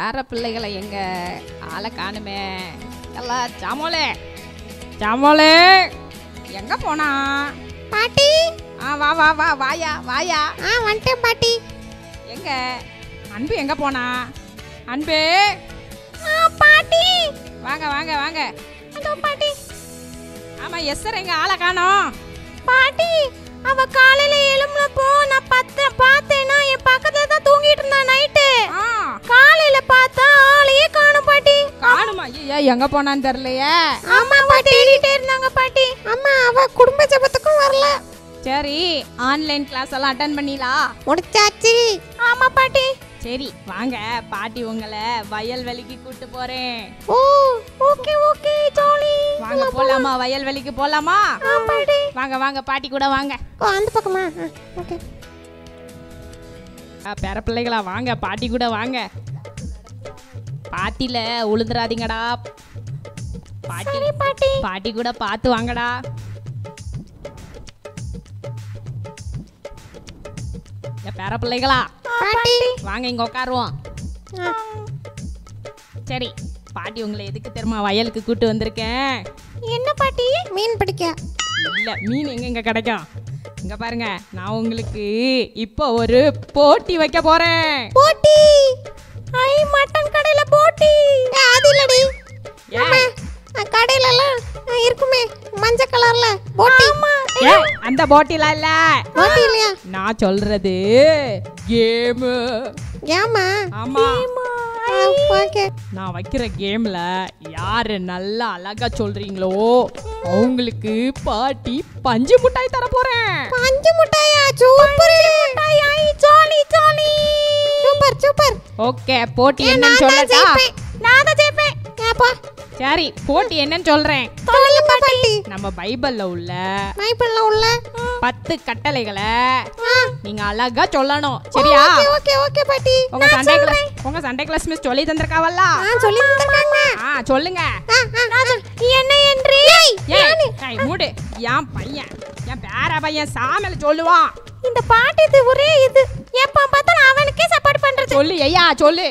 பேர பிள்ளைகளை எங்க ஆளை காணுமே எல்லாம் ஜாமோலே ஜாமோலே எங்க போனா பாட்டி ஆ வா வா வா வாயா வாயா ஆ வந்துட்டேன் பாட்டி எங்க அன்பு எங்க போனா அன்பு ஆ பாட்டி வாங்க வாங்க வாங்க அதோ பாட்டி ஆமா எஸ் சார் எங்க ஆளை காணோம் பாட்டி அவ காலையில எழும்புனப்போ நான் பத்த பார்த்தேன்னா என் பக்கத்துல தான் தூங்கிட்டு இருந்தா நைட்டு ஆ காலையில பார்த்தா ஆளையே காணும் பாட்டி காணுமா ஐயா எங்க போனான்னு தெரியலையே ஆமா பாட்டி தேடிட்டே இருந்தாங்க பாட்டி அம்மா அவ குடும்ப ஜபத்துக்கும் வரல சரி ஆன்லைன் கிளாஸ் எல்லாம் அட்டன் பண்ணிலா முடிச்சாச்சு ஆமா பாட்டி சரி வாங்க பாட்டி உங்களை வயல்வெளிக்கு கூட்டு போறேன் ஓ ஓகே ஓகே ஜாலி வாங்க போலாமா வயல்வெளிக்கு போலாமா ஆ பாட்டி வாங்க வாங்க பாட்டி கூட வாங்க ஓ அந்த பக்கமா ஓகே ஆ, பேர பிள்ளைகளா வாங்க பாட்டி கூட வாங்க பாட்டில உளுந்துராதீங்கடா பாட்டி சரி பாட்டி பாட்டி கூட பார்த்து வாங்கடா ஏ, பேர பிள்ளைகளா பாட்டி வாங்க இங்க உட்காருவோம் ஆ. சரி பாட்டி உங்களை எதுக்கு தெரியுமா வயலுக்கு கூட்டு வந்திருக்கேன் என்ன பாட்டி மீன் பிடிக்க இல்ல மீன் எங்க இங்க கிடைக்கும் இங்க பாருங்க நான் உங்களுக்கு இப்போ ஒரு போட்டி வைக்க போறேன் போட்டி ஐ மட்டன் கடையில போட்டி அது இல்லடி ஏன்? கடையில எல்லாம் இருக்குமே மஞ்சள் கலர்ல போட்டி ஏய், அந்த போட்டிலாம் இல்ல போட்டி இல்லையா நான் சொல்றது கேமு ஏமா ஆமா ஓகே நான் வைக்கிற கேம்ல யாரு நல்லா அழகா சொல்றீங்களோ அவங்களுக்கு பாட்டி பஞ்சு மிட்டாய் தர போறேன் பஞ்சு முட்டாயா சூப்பர் முட்டாய் ஐ jolly jolly super super okay போட்டி என்னன்னு சொல்லட்டா நான் தான் ஜெயிப்பேன் ஏப்பா சரி போட்டி என்னன்னு சொல்றேன் சொல்லுங்க பாட்டி நம்ம பைபிள்ல உள்ள மைப்பிள்ல உள்ள பத்து கட்டளைகளை ஆ நீங்க அழகா சொல்லணும் சரியா ஓகே ஓகே ஓகே பாட்டி உங்க சண்டே கிளாஸ் உங்க சண்டே கிளாஸ் மிஸ் சொல்லி தந்திருக்காவல்ல ஆ சொல்லி தந்திருக்காங்க ஆ சொல்லுங்க ஆ, ஆ, ஆ. என்ன என்று ஏய் ஏய், மூடு என் பையன் என் பேர பையன் சாமியில சொல்லுவான் இந்த பாட்டு இது ஒரே இது எப்ப பார்த்தாலும் அவனுக்கே சப்போர்ட் பண்றது சொல்லு ஐயா சொல்லு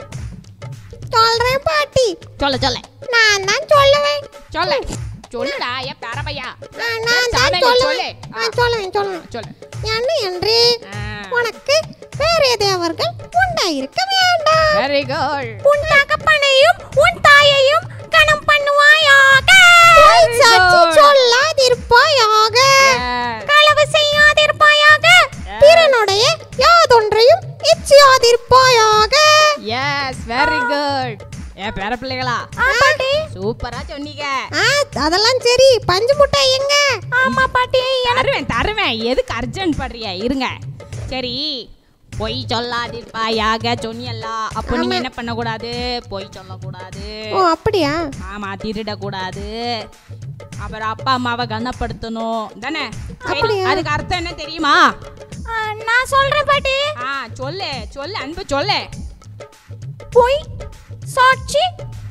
சொல்றேன் பாட்டி சொல்ல சொல்ல நான் தான் சொல்லுவேன் சொல்ல சொல்லுடா என் பேர பையா ஆ, நான் தான் சாமியில சொல்லு சொல்லுவேன் ஆ, ஆ, சொல்லுவேன் சொல்லுவேன் சொல்லு என்ன என்று ஆ, உனக்கு வேறு தேவர்கள் உண்டாயிருக்க வேண்டாம் வெரி குட் உன் தகப்பனையும் உன் தாயையும் கணம் பண்ணுவாயாக Very சாட்சி good. சொல்லாதிருப்பாயாக களவு செய்யாதிருப்பாயாக பிறனுடைய யாதொன்றையும் இச்சியாதிருப்பாயாக எஸ் வெரி குட் என் பேர பிள்ளைகளா சூப்பரா சொன்னீங்க ஆ அதெல்லாம் சரி பஞ்சு முட்டாய் எங்க ஆமா பாட்டி தருவேன் தருவேன் எதுக்கு அர்ஜென்ட் பண்றிய இருங்க சரி பொய் சொல்லாதிருப்பாயாக சொன்னியல்ல அப்போ நீங்க என்ன பண்ணக்கூடாது பொய் சொல்லக்கூடாது ஓ அப்படியா ஆமா திருடக்கூடாது அப்புறம் அப்பா அம்மாவை கனப்படுத்தணும் தானே சரி, அப்படியா? அதுக்கு அர்த்தம் என்ன தெரியுமா நான் சொல்றேன் பாட்டி ஆ சொல்லு சொல்லு அன்பு சொல்லு பொய் சாட்சி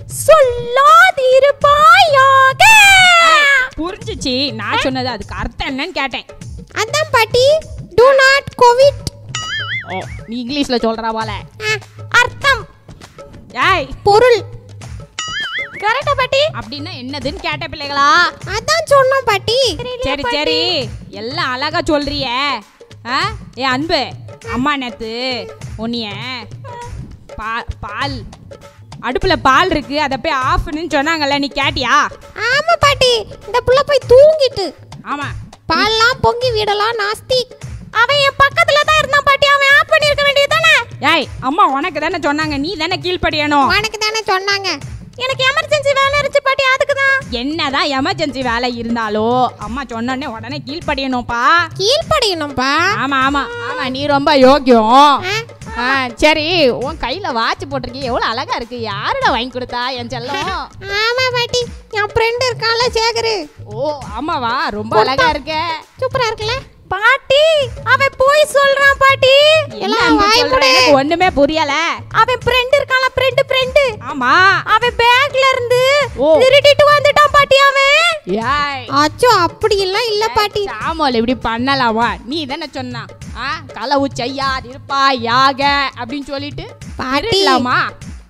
சொல்லாதிருப்பாயாக புரிஞ்சுச்சு நான் சொன்னது அதுக்கு அர்த்தம் என்னன்னு கேட்டேன் அதான் பாட்டி டு நாட் கோவிட் ஓ நீ இங்கிலீஷ்ல சொல்றா போல அர்த்தம் ஏய் பொருள் கரெக்டா பாட்டி அப்படின்னா என்னதுன்னு கேட்ட பிள்ளைகளா அதான் சொன்னோம் பாட்டி சரி சரி எல்லாம் அழகா சொல்றிய ஆ ஏ அன்பு அம்மா நேத்து உன்னைய பா பால் அடுப்புல பால் இருக்கு அதை போய் ஆஃப் பண்ணுன்னு சொன்னாங்கல்ல நீ கேட்டியா ஆமா பாட்டி இந்த புள்ள போய் தூங்கிட்டு ஆமா பால்லாம் பொங்கி விடலாம் நாஸ்தி அவன் என் பக்கத்துல தான் இருந்தான் பாட்டி அவன் ஆஃப் பண்ணிருக்க வேண்டியது தானே ஏய் அம்மா உனக்கு தானே சொன்னாங்க நீ தானே கீழ்ப்படியணும் உனக்கு தானே சொன்னாங்க எனக்கு எமர்ஜென்சி வேலை இருந்துச்சு பாட்டி அதுக்கு தான் என்னதான் எமர்ஜென்சி வேலை இருந்தாலோ அம்மா சொன்னோடனே உடனே கீழ்ப்படியணும்ப்பா கீழ்ப்படியணும்பா ஆமா ஆமா ஆமா நீ ரொம்ப யோக்கியம் ஆ, ஆ சரி உன் கையில வாட்ச் போட்டிருக்கீ எவ்வளவு அழகா இருக்கு யாருடா வாங்கி கொடுத்தா என் செல்லம் ஆமா பாட்டி என் ஃப்ரெண்ட் இருக்கான்ல சேகரு ஓ ஆமாவா ரொம்ப அழகா இருக்க சூப்பரா இருக்குல்ல பாட்டி அவன் போய் சொல்றான் பாட்டி என்ன அன்பு சொல்ற? எனக்கு ஒண்ணுமே புரியல அவன் ஃப்ரெண்ட் இருக்கான்ல ஃப்ரெண்ட் ஃப்ரெண்ட் ஆமா அவன் பேக்ல இருந்து ஓ. திருடிட்டு வந்துட்டான் பாட்டி அவன் ஏய் அச்சோ அப்படி எல்லாம் இல்ல பாட்டி சாமல் இப்படி பண்ணலாமா நீ தானே சொன்னா ஆ களவு செய்யாது இருப்பா யாக அப்படின்னு சொல்லிட்டு பாட்டி. இருடலாமா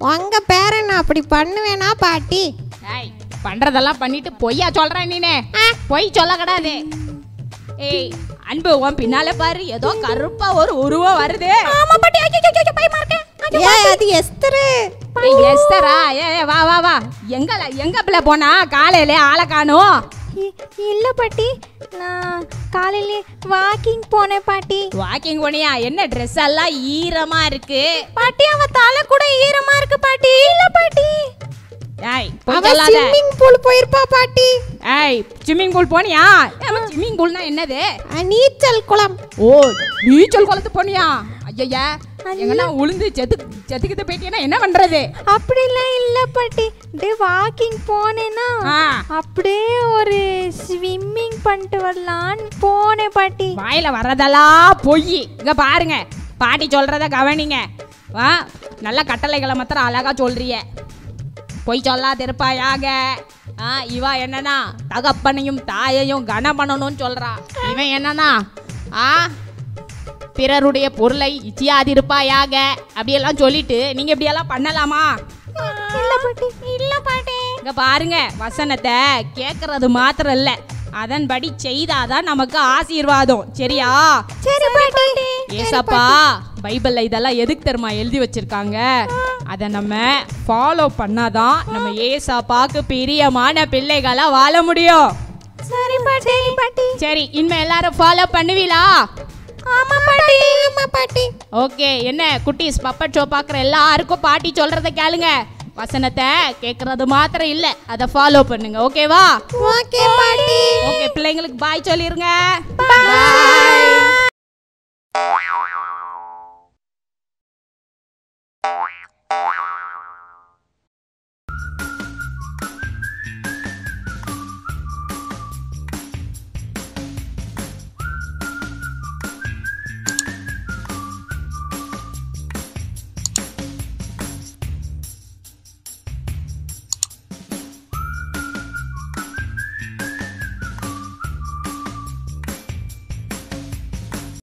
உங்க பேரன் நான் அப்படி பண்ணுவேனா பாட்டி ஏய் பண்றதெல்லாம் பண்ணிட்டு பொய்யா சொல்ற நீனே பொய் சொல்லக்கூடாது ஏய் அன்பு உன் பின்னால பாரு ஏதோ கருப்பா ஒரு உருவம் வருது ஆமா பாட்டி ஐயோ பயமா இருக்கேன் ஏய் அது எஸ்தரு ஏய், எஸ்தரா ஏ ஏ, வா வா வா எங்க எங்க பிள்ளை போனா காலையில ஆளை காணும் இல்ல பாட்டி நான் காலையில வாக்கிங் போனேன் பாட்டி வாக்கிங் போனியா என்ன ட்ரெஸ் எல்லாம் ஈரமா இருக்கு பாட்டி அவ தலை கூட ஈரமா இருக்கு பாட்டி இல்ல பாட்டி ஏய் பொய் அவ சொல்லாத ஸ்விம்மிங் பூல் போயிருப்பா பாட்டி ஏய் ஸ்விம்மிங் பூல் போனியா ஸ்விம்மிங் பூல்னா என்னது அஹ், நீச்சல் குளம் ஓ நீச்சல் குளத்து போனியா ஐயா எங்கன்னா உளுந்து செத்து செத்துக்கிட்டு போயிட்டீங்கன்னா என்ன பண்றது அப்படிலாம் இல்ல பாட்டி அப்படியே வாக்கிங் போனேன்னா ஆ அப்படியே ஒரு ஸ்விம்மிங் பண்ணிட்டு வரலான்னு போனேன் பாட்டி வாயில வர்றதெல்லாம் பொய் இங்க பாருங்க பாட்டி சொல்றத கவனிங்க வா நல்ல கட்டளைகளை மாத்திரம் அழகா சொல்றிய பொய் சொல்லாதிருப்பாயாக ஆ இவ என்னன்னா தகப்பனையும் தாயையும் கனம் பண்ணணும்னு சொல்றா இவன் என்னன்னா ஆ பிறருடைய பொருளை இச்சியாதிருப்பாயாக அப்படியெல்லாம் சொல்லிட்டு நீங்க இப்படியெல்லாம் பண்ணலாமா இல்ல பாட்டி இல்ல பாட்டி இங்க பாருங்க வசனத்தை கேட்கறது மாத்திரம் இல்ல அதன்படி செய்தாதான் நமக்கு ஆசீர்வாதம் சரியா சரி பாட்டி ஏசப்பா பைபிள்ல இதெல்லாம் எதுக்கு தெரியுமா எழுதி வச்சிருக்காங்க அதை நம்ம ஃபாலோ பண்ணாதான் நம்ம ஏசப்பாக்கு பிரியமான பிள்ளைகளா வாழ முடியும் சரி பாட்டி பாட்டி சரி இனிமே எல்லாரும் ஃபாலோ பண்ணுவீளா ஆமா பாட்டி ஆமா பாட்டி ஓகே என்ன குட்டீஸ் பப்பட் ஷோ பார்க்குற எல்லாருக்கும் பாட்டி சொல்றத கேளுங்க வசனத்தை கேட்கறது மாத்திரம் இல்ல அதை ஃபாலோ பண்ணுங்க ஓகேவா ஓகே பாட்டி ஓகே பிள்ளைங்களுக்கு பாய் சொல்லிருங்க பாய்